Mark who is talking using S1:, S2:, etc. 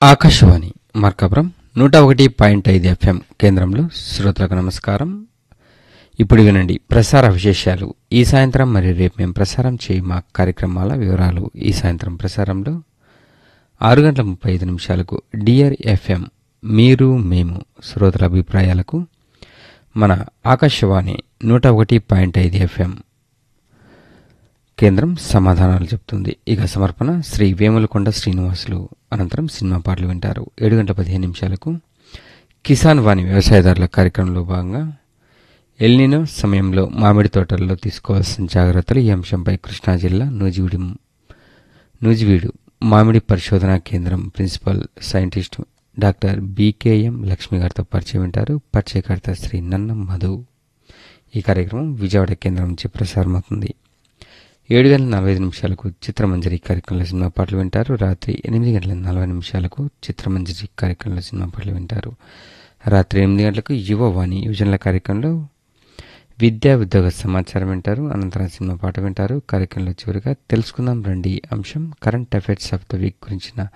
S1: ఆకాశవాణి మార్కాపురం నూట ఒకటి పాయింట్ ఐదు ఎఫ్ఎం కేంద్రంలో శ్రోతలకు నమస్కారం ఇప్పుడు వినండి ప్రసార విశేషాలు ఈ సాయంత్రం మరియు రేపు మేము ప్రసారం చేయ మా కార్యక్రమాల వివరాలు ఈ సాయంత్రం ప్రసారంలో ఆరు గంటల ముప్పై ఐదు నిమిషాలకు డియర్ ఎఫ్ఎం మీరు మేము శ్రోతల అభిప్రాయాలకు మన ఆకాశవాణి నూట ఒకటి పాయింట్ ఐదు ఎఫ్ఎం కేంద్రం సమాధానాలు చెప్తుంది ఇక సమర్పణ శ్రీ వేములకొండ శ్రీనివాసులు అనంతరం సినిమా పాటలు వింటారు ఏడు గంటల పదిహేను నిమిషాలకు కిసాన్ వాణి వ్యవసాయదారుల కార్యక్రమంలో భాగంగా ఎల్నినో సమయంలో మామిడి తోటల్లో తీసుకోవాల్సిన జాగ్రత్తలు ఈ అంశంపై కృష్ణా జిల్లా నూజివీడి నూజివీడు మామిడి పరిశోధనా కేంద్రం principal scientist doctor BKM Lakshmi గారితో పరిచయం వింటారు పరిచయకర్త శ్రీ నన్నం మధు ఈ కార్యక్రమం విజయవాడ కేంద్రం నుంచి ప్రసారమవుతుంది ఏడు గంటల నలభై ఐదు నిమిషాలకు చిత్రమంజరి కార్యక్రమంలో సినిమా పాటలు వింటారు రాత్రి ఎనిమిది గంటల నలభై నిమిషాలకు చిత్రమంజరి కార్యక్రమంలో సినిమా పాటలు వింటారు రాత్రి ఎనిమిది గంటలకు యువవాణి యువజనుల కార్యక్రమంలో విద్యా ఉద్యోగ సమాచారం వింటారు అనంతరం సినిమా పాట వింటారు కార్యక్రమంలో చివరిగా తెలుసుకుందాం రండి అంశం current affairs of the week గురించిన